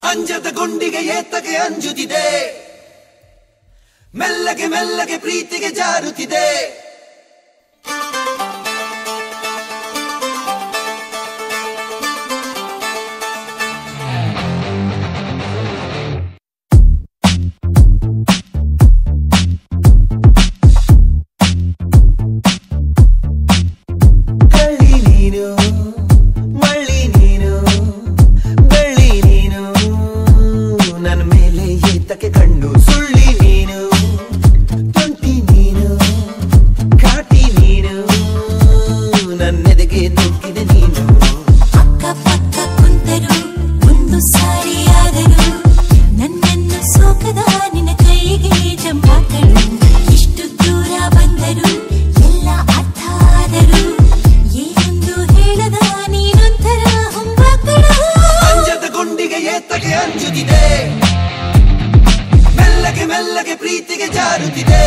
ಅಂಜದ ಗುಂಡಿಗೆ ಏತಕ್ಕೆ ಅಂಜುತ್ತಿದೆ ಮೆಲ್ಲಗೆ ಮೆಲ್ಲಗೆ ಪ್ರೀತಿಗೆ ಜಾರುತ್ತಿದೆ ಕಳ್ಳಿ ನೀನು ಮಳ್ಳಿ ನೀನು ಬೆಳ್ಳಿ ನೀನು ನನ್ನ ಮೇಲೆ ಏತಕ್ಕೆ ಕಣ್ಣು ಸುಳ್ಳಿ ನೀನು ತುಂಟಿ ನೀನು ಕಾಟಿ ನೀನು ನನ್ನೆದೆಗೆ ನುಗ್ಗಿದೆ ನೀನು ಅಕ್ಕ ಪಕ್ಕ ಕುಂತರು ಒಂದು ಸಾರಿಯಾದರು ನನ್ನನ್ನು ಸೋಕದ ನಿನ್ನ ಕೈಗೆ ಜಂಪಾಕಳು ಇಷ್ಟು ದೂರ ಬಂದರು ಎಲ್ಲ ಅರ್ಥ ಆದರು ಏನೊಂದು ಹೇಳದ ನೀನೊಂಥರ ಹೊಂಬಾಕಳು ಅಂಜದ ಗುಂಡಿಗೆ ಏತಕ್ಕೆ ಅಂಜುತ್ತಿದೆ ಮೆಲ್ಲಗೆ ಮೆಲ್ಲಗೆ ಪ್ರೀತಿಗೆ ಜಾರುತ್ತಿದೆ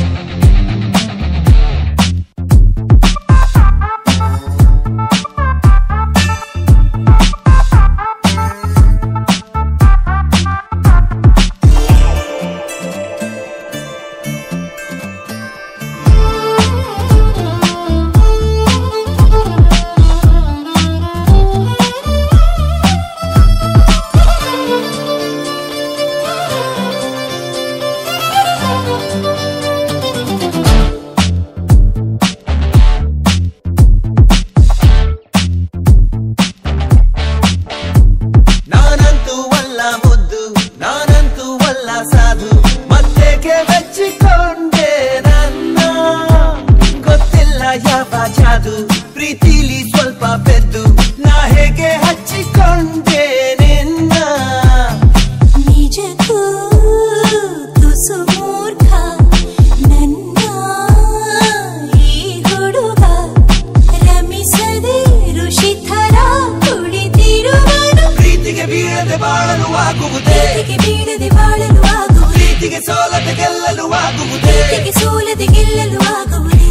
ನಾನಂತೂ ಅಲ್ಲ ಮುದ್ದು ನಾನಂತೂ ಅಲ್ಲ ಸಾಧು ಮತ್ತೇಕೆ ಮೆಚ್ಚಿಕೊಂಡೆ ನನ್ನ ಗೊತ್ತಿಲ್ಲ ಯಾವ ಜಾದು ಪ್ರೀತಿಲಿ ಸ್ವಲ್ಪ ಬೆದ್ದು ನಾ ಹೇಗೆ ಹಚ್ಚಿಕೊಂಡೆ ನಿನ್ನ ನಿಜಕ್ಕೂ ತುಸು ಮೂರ್ಖ ನನ್ನ ಈ ಹುಡುಗ ರಮಿಸದೆ ಋಷಿ ಥರ ಕುಳಿತಿರುವನು ಪ್ರೀತಿಗೆ ಬೀಳದೆ ಬಾಳಲು ಆಗುವುದೇ ಪ್ರೀತಿಗೆ ಬೀಳದೆ ಬಾಳಲು ಆಗುವುದೇ ಪ್ರೀತಿಗೆ ಸೋಲದೆ ಗೆಲ್ಲಲು ಆಗುವುದೇ ಪ್ರೀತಿಗೆ ಸೋಲದೆ ಗೆಲ್ಲಲು ಆಗುವುದೇ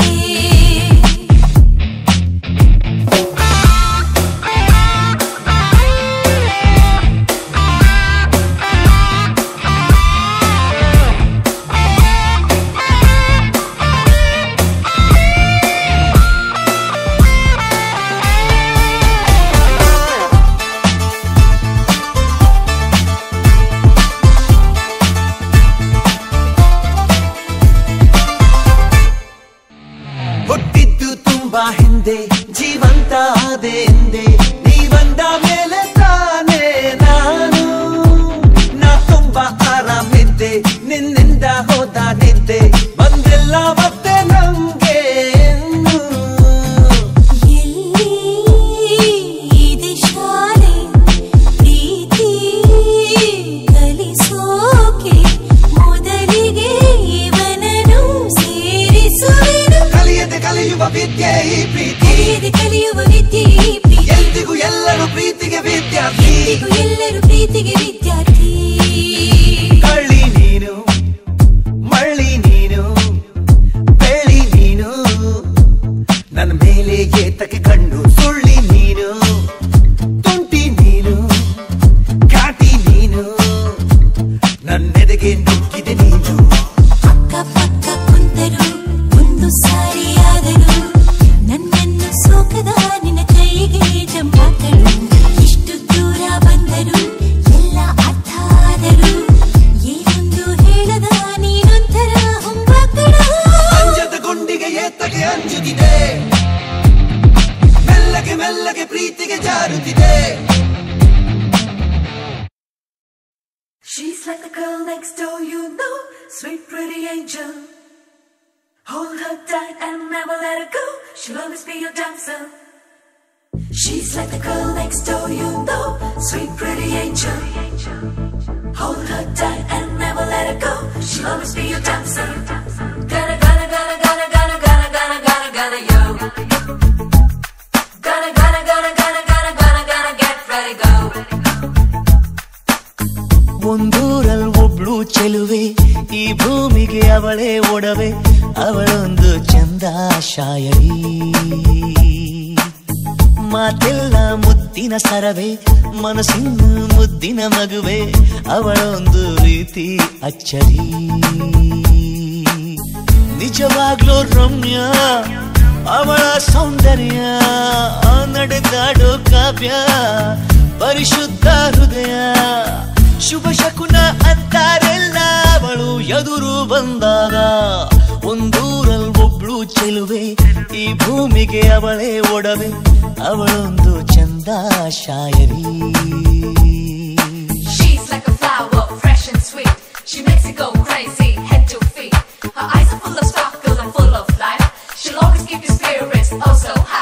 ಹುಟ್ಟಿದ್ದು ತುಂಬಾ ಹಿಂದೆ ಜೀವಂತ ಆದೆ ಎಂದೆ ನೀ ಬಂದ ಮೇಲೆ ತಾನೇ ನಾನು ನಾ ತುಂಬಾ ಆರಾಮಿದ್ದೆ ನಿನ್ನಿಂದ ಹೋದ ನಿದ್ದೆ ಬಂದಿಲ್ಲ ಮತ್ತೆ ನಂಗೆ ಇನ್ನು. ಎಲ್ಲಿ ಇದೆ ಶಾಲೆ ಪ್ರೀತಿ ಕಲಿಸೋಕೆ ಮೊದಲಿಗೆ ಇವನನ್ನು ಸೇರಿಸುವೆನು ಕಲಿಯದೆ ಕಲಿಯುವ ವಿದ್ಯೆ ಈ ಪ್ರೀತಿ ಕಲಿಯದೆ ಕಲಿಯುವ ವಿದ್ಯೆ ಈ ಪ್ರೀತಿ ಎಂದಿಗೂ ಎಲ್ಲರೂ ಪ್ರೀತಿಗೆ ವಿದ್ಯಾರ್ಥಿ ಎಂದಿಗೂ ಎಲ್ಲರೂ ಪ್ರೀತಿಗೆ ವಿದ್ಯಾರ್ಥಿ ಕಳ್ಳಿ ನೀನು ಮಳ್ಳಿ ನೀನು ಬೆಳ್ಳಿ ನೀನು ನನ್ನ ಮೇಲೆ ಏತಕ್ಕೆ ಕಣ್ಣು ಸುಳ್ಳಿ ನೀನು ತುಂಟಿ ನೀನು ಕಾಟಿ ನೀನು ನನ್ನೆದೆಗೆ ನುಗ್ಗಿದೆ ನೀನು ಅಕ್ಕ ಪಕ್ಕ ಕುಂತರು ಒಂದು ಸಾರಿಯಾದರು ನನ್ನನ್ನು ಸೋಕದ ನಿನ್ನ ಕೈಗೆ ಜಂಪಾಕಳು ಇಷ್ಟು ದೂರ ಬಂದರು ಎಲ್ಲ ಅರ್ಥ ಆದರು ಏನೊಂದು ಹೇಳದ ನೀನೊಂಥರ ಹೊಂಬಾಕಳು ಅಂಜದ ಗುಂಡಿಗೆ ಏತಕ್ಕೆ ಅಂಜುತ್ತಿದೆ ಮೆಲ್ಲಗೆ ಮೆಲ್ಲಗೆ ಪ್ರೀತಿಗೆ ಜಾರುತ್ತಿದೆ She's like the girl next door, you know, sweet pretty angel. Hold her tight and never let her go. She'll always be your dancer. She's like the girl next door, you know, sweet pretty angel. Hold her tight and never let her go. She'll always be your dancer. Gotta, gotta, gotta, gotta, gotta, gotta, gotta, gotta, gotta, yo. Gotta, gotta, gotta, gotta, gotta, gotta, gotta get ready, go. ಒಂದೂರಲ್ಲಿ ಒಬ್ಳು ಚೆಲುವೆ ಈ ಭೂಮಿಗೆ ಅವಳೇ ಒಡವೆ ಅವಳೊಂದು ಚಂದ ಶಾಯರಿ ಮಾತೆಲ್ಲ ಮುದ್ದಿನ ಸರವೆ ಮನಸ್ಸಿನ ಮುದ್ದಿನ ಮಗುವೆ ಅವಳೊಂದು ರೀತಿ ಅಚ್ಚರಿ ನಿಜವಾಗ್ಲೂ ರಮ್ಯ ಅವಳ ಸೌಂದರ್ಯ ನಡೆದಾಡೋ ಕಾವ್ಯ ಪರಿಶುದ್ಧ ಹೃದಯ ಶುಭ ಶಕುನ ಅಂತಾರೆಲ್ಲ ಅವಳು ಎದುರು ಬಂದಾಗ ಒಂದೂರಲ್ಲಿ ಒಬ್ಳು ಚೆಲುವೆ ಈ ಭೂಮಿಗೆ ಅವಳೇ ಒಡವೆ ಅವಳೊಂದು ಚಂದ ಶಾಯರಿ She's like a flower, fresh and sweet. She makes you go crazy, head to feet. Her eyes are full of sparkle and full of life. She'll always keep your spirits oh so high.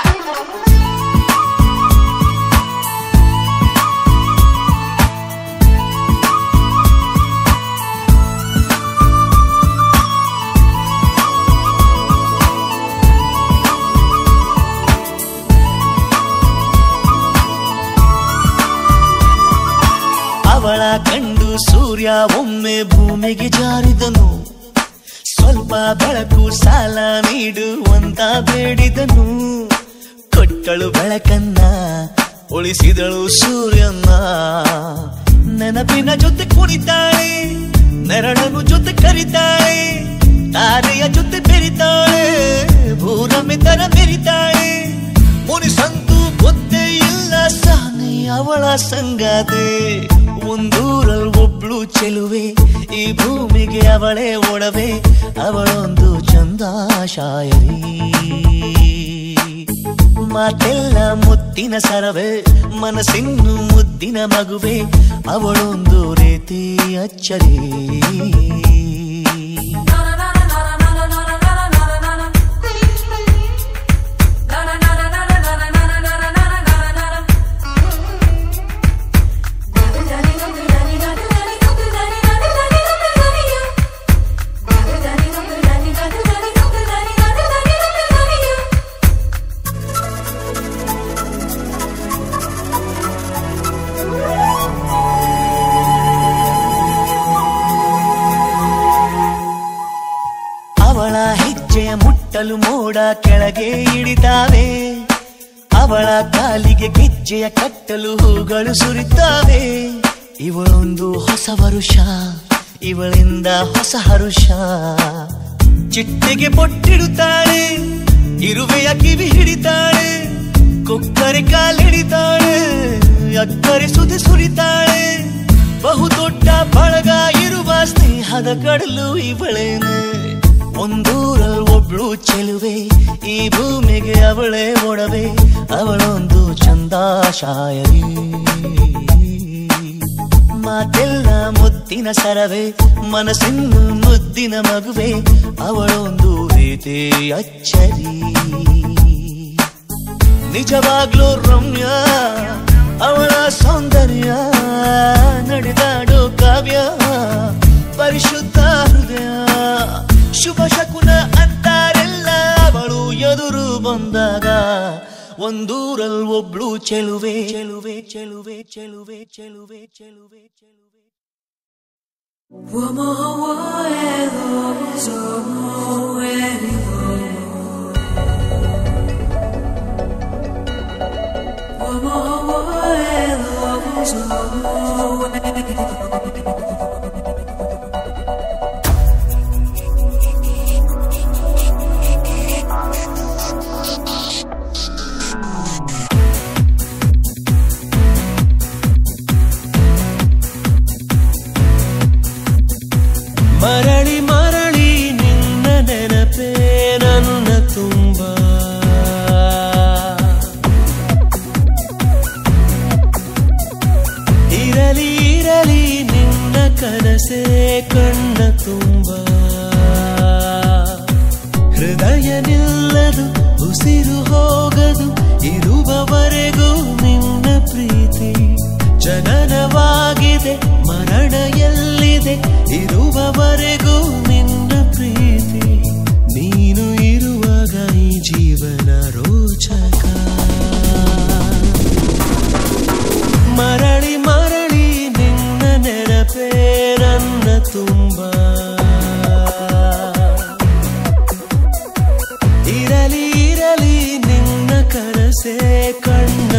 ಅವಳ ಕಂಡು ಸೂರ್ಯ ಒಮ್ಮೆ ಭೂಮಿಗೆ ಜಾರಿದನು ಸ್ವಲ್ಪ ಬೆಳಕು ಸಾಲ ನೀಡುವಂತ ಬೇಡಿದನು ಕೊಟ್ಟಳು ಬೆಳಕನ್ನ ಉಳಿಸಿದಳು ಸೂರ್ಯನ್ನ ನೆನಪಿನ ಜೊತೆ ಕುಣಿತಾಳೆ ನೆರಳನು ಜೊತೆ ಕರಿತಾಳೆ ತಾರೆಯ ಜೊತೆ ಬೆರಿತಾಳೆ ಭೂರಮಿತರ ಮೆರಿತಾಳೆ ಮುನಿಸಂತು ಗೊತ್ತೇ ಇಲ್ಲ ಸಾನೆ ಅವಳ ಸಂಗಾತೆ ಒಂದೂರಲ್ಲಿ ಒಬ್ಳು ಚೆಲುವೆ ಈ ಭೂಮಿಗೆ ಅವಳೇ ಒಡವೆ ಅವಳೊಂದು ಚಂದ ಶಾಯರಿ ಮಾತೆಲ್ಲ ಮುತ್ತಿನ ಸರವೆ ಮನಸ್ಸಿನ್ನು ಮುದ್ದಿನ ಮಗುವೆ ಅವಳೊಂದು ರೀತಿ ಅಚ್ಚರಿ ಅವಳ ಹೆಜ್ಜೆಯ ಮುಟ್ಟಲು ಮೋಡ ಕೆಳಗೆ ಇಳಿತಾವೆ ಅವಳ ಕಾಲಿಗೆ ಗೆಜ್ಜೆಯ ಕಟ್ಟಲು ಹೂಗಳು ಸುರಿತಾವೆ ಇವಳೊಂದು ಹೊಸ ವರುಷ ಇವಳಿಂದ ಹೊಸ ಹರುಷ ಚಿಟ್ಟೆಗೆ பொಟ್ಟಿಡುತ್ತಾಳೆ ಇರುವೆಯ ಕಿವಿ ಹಿಡಿತಾಳೆ ಕೊಕ್ಕರೆ ಕಾಲಿಡಿತಾಳೆ ಅಕ್ಕರೆ ಸುದಿ ಸುರಿತಾಳೆ ಬಹುದೊಡ್ಡ ಬಳಗ ಇರುವ ಸ್ನೇಹದ ಕಡಲು ಇವಳೇನೆ ಒಂದೂರಲ್ಲಿ ಒಬ್ಳು ಚೆಲುವೆ ಈ ಭೂಮಿಗೆ ಅವಳೇ ಒಡವೆ ಅವಳೊಂದು ಚಂದ ಶಾಯರಿ ಮಾತೆಲ್ಲ ಮುದ್ದಿನ ಸರವೆ ಮನಸ್ಸಿನ್ನು ಮುದ್ದಿನ ಮಗುವೆ ಅವಳೊಂದು ರೀತಿ ಅಚ್ಚರಿ ನಿಜವಾಗ್ಲೂ ರಮ್ಯ ಅವಳ ಸೌಂದರ್ಯ ನಡೆದಾಡೋ ಕಾವ್ಯ ಪರಿಶುದ್ಧ ಹೃದಯ ಶುಭ ಶಕುನ ಅಂತಾರೆಲ್ಲ ಅವಳು ಎದುರು ಬಂದಾಗ ಒಂದೂರಲ್ಲಿ ಒಬ್ಳು ಚೆಲುವೆ ಚೆಲುವೆ ಚೆಲುವೆ ಚೆಲುವೆ ಚೆಲುವೆ ಚೆಲುವೆ ಚೆಲುವೆ ಮರಳಿ ಮರಳಿ ನಿನ್ನ ನೆನಪೇ ನನ್ನ ತುಂಬ ಇರಲಿ ಇರಲಿ ನಿನ್ನ ಕನಸೇ ಕಣ್ಣ ತುಂಬ ಹೃದಯ ನಿಲ್ಲದು ಉಸಿರು ಹೋಗದು ಇರುವವರೆಗೂ ನಿನ್ನ ಪ್ರೀತಿ ಜನನವಾಗಿದೆ ಮರಣ ಎಲ್ಲಿದೆ ಇರುವವರೆಗೂ ನಿನ್ನ ಪ್ರೀತಿ ನೀನು ಇರುವಾಗ ಈ ಜೀವನ ರೋಚಕ ಮರಳಿ ಮರಳಿ ನಿನ್ನ ನೆನಪೇ ನನ್ನ ತುಂಬ ಇರಲಿ ಇರಲಿ ನಿನ್ನ ಕನಸೇ ಕಣ್ಣ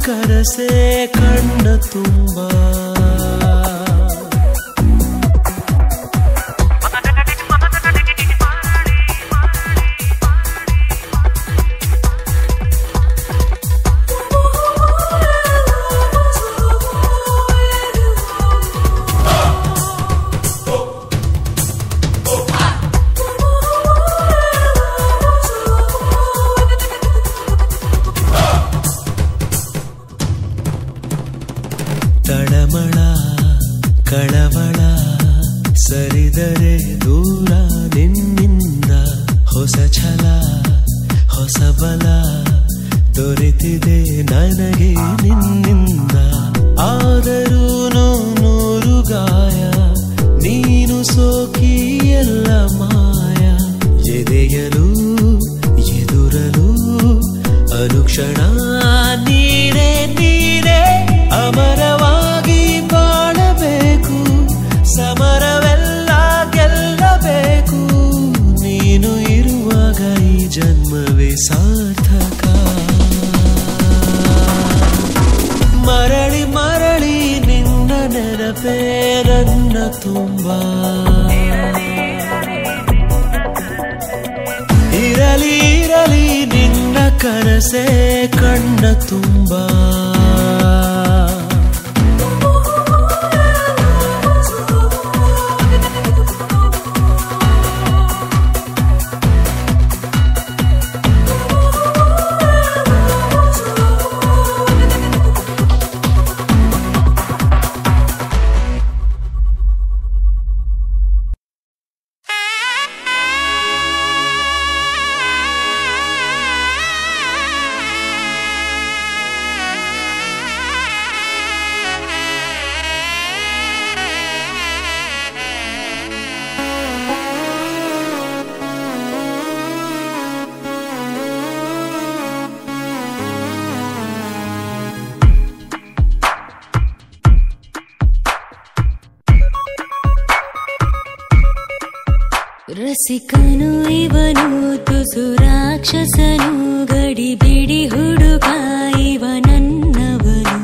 ಕರಸೆ ಕಣ್ಣ ತುಂಬ ತಳಮಳ ಕಳವಳ ಸರಿದರೆ ದೂರ ನಿನ್ನಿಂದ ಹೊಸ ಛಲ ಹೊಸ ಬಲ ದೊರೆತಿದೆ ನನಗೆ ನಿನ್ನಿಂದ ಆದರೂ ನೂರು ಗಾಯ ನೀನು ಸೋಕಿ ಎಲ್ಲ ಮಾಯ ಎದೆಯಲು ಎದುರಲು ಅನುಕ್ಷಣ ನೀರೇ ನೀರೇ ಅಮರವಾಗಿ ಬಾಳಬೇಕು ಸಮರವೆಲ್ಲ ಗೆಲ್ಲಬೇಕು ನೀನು ಇರುವಾಗ ಈ ಜನ್ಮವೇ ಸಾರ್ಥಕ ಮರಳಿ ಮರಳಿ ನಿನ್ನ ನೆನಪೇ ನನ್ನ ತುಂಬ ಇರಲಿ ಇರಲಿ ನಿನ್ನ ಕನಸೆ ಕಣ್ಣ ತುಂಬ ರಸಿಕನು ಇವನು ತುಸು ರಾಕ್ಷಸನು ಗಡಿ ಬಿಡಿ ಹುಡುಗ ಇವ ನನ್ನವನು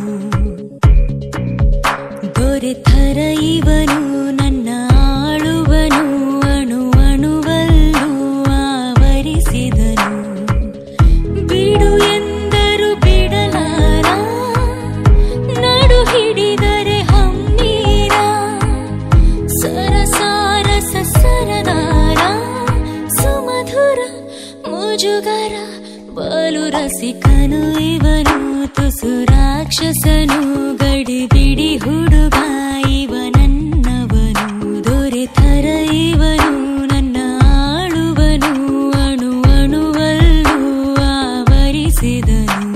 ದೊರೆತರ ಇವನು ನನ್ನ ಆಳುವನು ಅಣು ಅಣುವಲ್ಲೂ ಆವರಿಸಿದನು ಬಿಡು ಎಂದರು ಬಿಡಲಾರ ನಡು ಹಿಡಿದರೆ ಹಮ್ಮೀರ ಸರಸಾರಸ ಸರದಾರ ಸುಮಧುರ ಮುಜುಗರ ಬಲು ರಸಿಕನು ಇವನು ತುಸು ರಾಕ್ಷಸನು ಗಡಿ ಬಿಡಿ ಹುಡುಗ ಇವ ನನ್ನವನು ದೊರೆತರ ಇವನು ನನ್ನ ಆಳುವನು ಅಣು ಅಣುವಲ್ಲೂ ಆವರಿಸಿದನು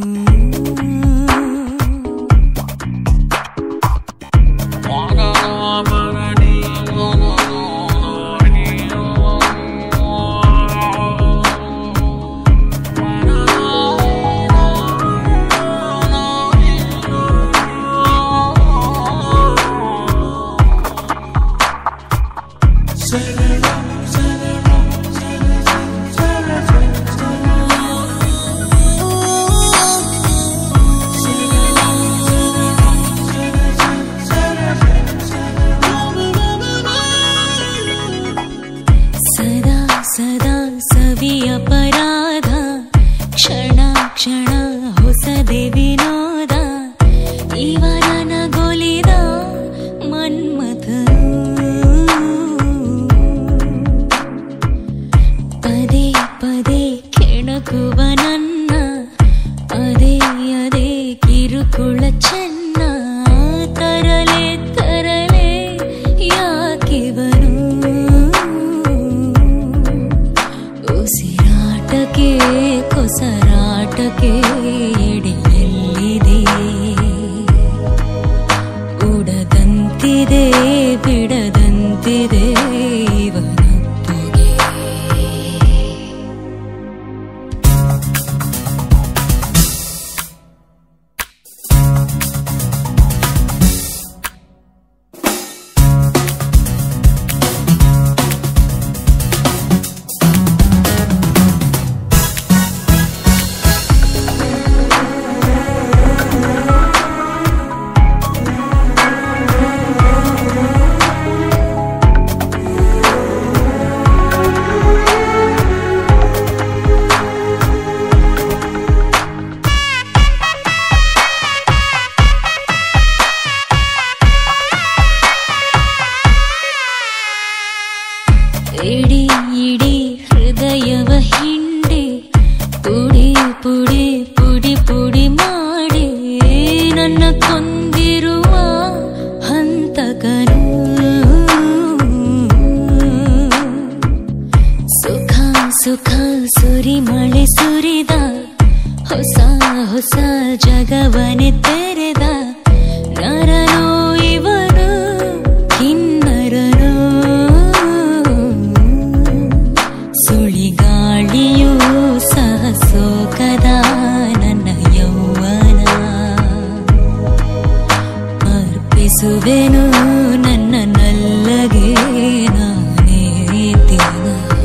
ಸದಾ ಸದಾ ಸವಿ ಅಪರಾಧ ಕ್ಷಣ ಕ್ಷಣ ಹೊಸದೆ ವಿನೋದ ಇವನ ಗೊಲಿದ ಮನ್ಮಥನು ಪದೇ ಪದೇ ಕೆಣಕುವ ನನ್ನ ಅದೇ ಅದೇ ಕಿರುಕುಳ ಚೆನ್ನ ತರಲೆ ತರಲೆ ಯಾಕಿವನು ಉಸಿರಾಟಕ್ಕೆ ಕೊಸರಾಟಕ್ಕೆ ಎಡೆಯಲ್ಲಿದೆ ಉಡದಂತಿದೆ ಬಿಡದಂತಿದೆ ಇವನೊಬ್ಬಗೆ Thank ಹೊಸ ಜಗವನೆ ತೆರೆದ ನರನೋ ಇವನು ಕಿನ್ನರನೋ ಸುಳಿಗಾಳಿಯೂ ಸಹ ಸೋಕದ ನನ್ನ ಯೌವನ ಅರ್ಪಿಸುವೆನು ನನ್ನ ನಲ್ಲಗೆ ನಾನೇ ದಿನ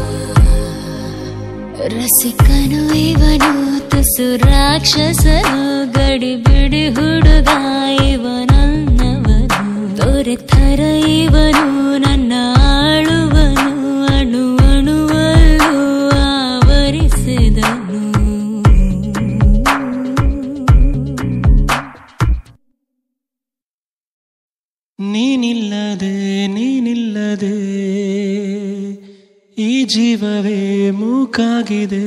ರಸಿಕನು ಇವನು ತುಸು ರಾಕ್ಷಸನು ಗಡಿ ಬಿಡಿ ಹುಡುಗ ಇವನನ್ನವನು ದೊರೆತರ ಇವನು ನನ್ನ ಆಳುವನು ಅಣು ಅಣುವಲ್ಲೂ ಆವರಿಸಿದನು ನೀನಿಲ್ಲದೆ ನೀನಿಲ್ಲದೆ ಈ ಜೀವವೇ ಮೂಕಾಗಿದೆ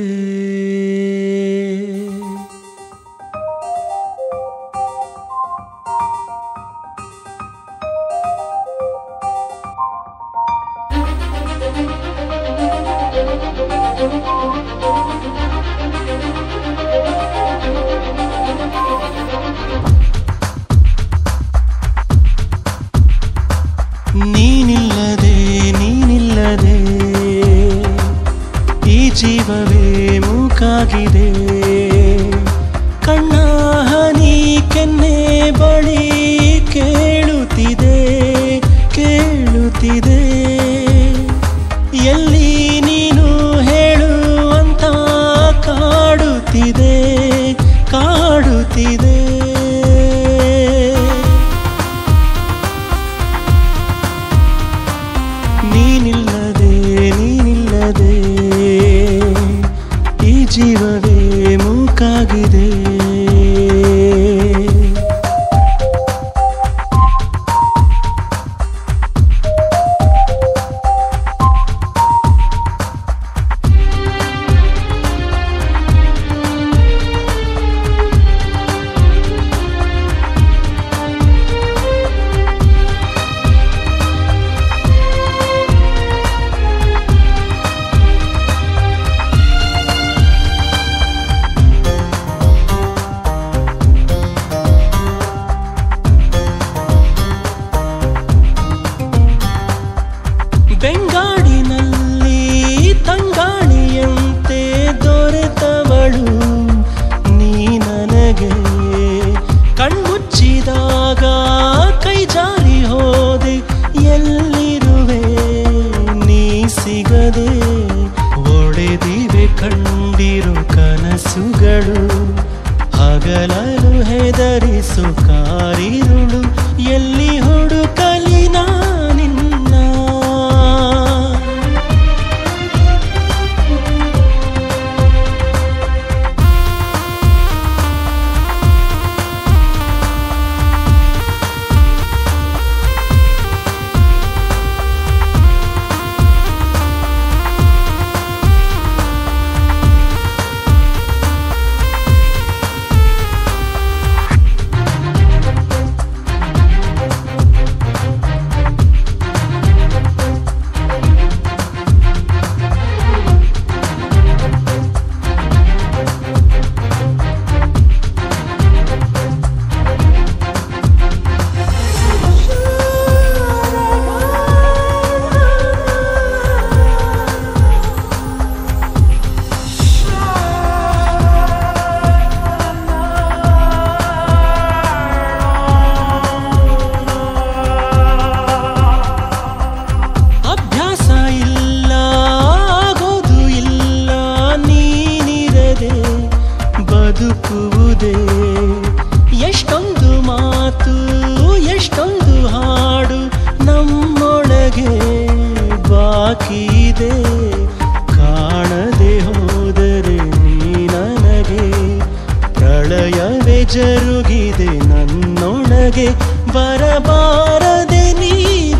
ನೀನಿಲ್ಲದೆ ನೀನಿಲ್ಲದೆ ಈ ಜೀವವೇ ಮೂಕಾಗಿದೆ ಕಣ್ಣ ಹನಿ ಕೆನ್ನೆ ಬಳಿ ಕೇಳುತ್ತಿದೆ ಕೇಳುತ್ತಿದೆ ಎಲ್ಲಿ ನೀನು ಹೇಳು ಅಂತ ಕಾಡುತ್ತಿದೆ ಕಾಡುತ್ತಿದೆ ನೀನಿಲ್ಲದೆ ನೀನಿಲ್ಲದೆ ಈ ಜೀವವೇ ಮೂಕಾಗಿದೆ ಬೆಂಗಾಡಿನಲ್ಲಿ ತಂಗಾಳಿಯಂತೆ ದೊರೆತವಳು ನೀ ನನಗೆ ಕಣ್ಮುಚ್ಚಿದಾಗ ಕೈ ಜಾರಿ ಹೋದೆ ಎಲ್ಲಿರುವೆ ನೀ ಸಿಗದೆ ಒಡೆದಿವೆ ಕಂಡಿರು ಕನಸುಗಳು ಹಗಲಲು ಹೆದರಿಸು ಕಾರಿರುಳು ಎಲ್ಲಿ ಹುಡುಕಲಿ ನಿನ್ನ ಅಭ್ಯಾಸ ಇಲ್ಲ ಆಗೋದು ಇಲ್ಲ ನೀನಿರದೆ ಬದುಕುವುದೇ ಎಷ್ಟೊಂದು ಮಾತು ಎಷ್ಟೊಂದು ಹಾಡು ನಮ್ಮೊಳಗೆ ಬಾಕಿ ಇದೆ ಕಾಣದೆ ಹೋದರೆ ನೀ ನನಗೆ ಪ್ರಳಯವೇ ಜರುಗಿದೆ ನನ್ನೊಳಗೆ ಬರಬಾರದೆ ನೀ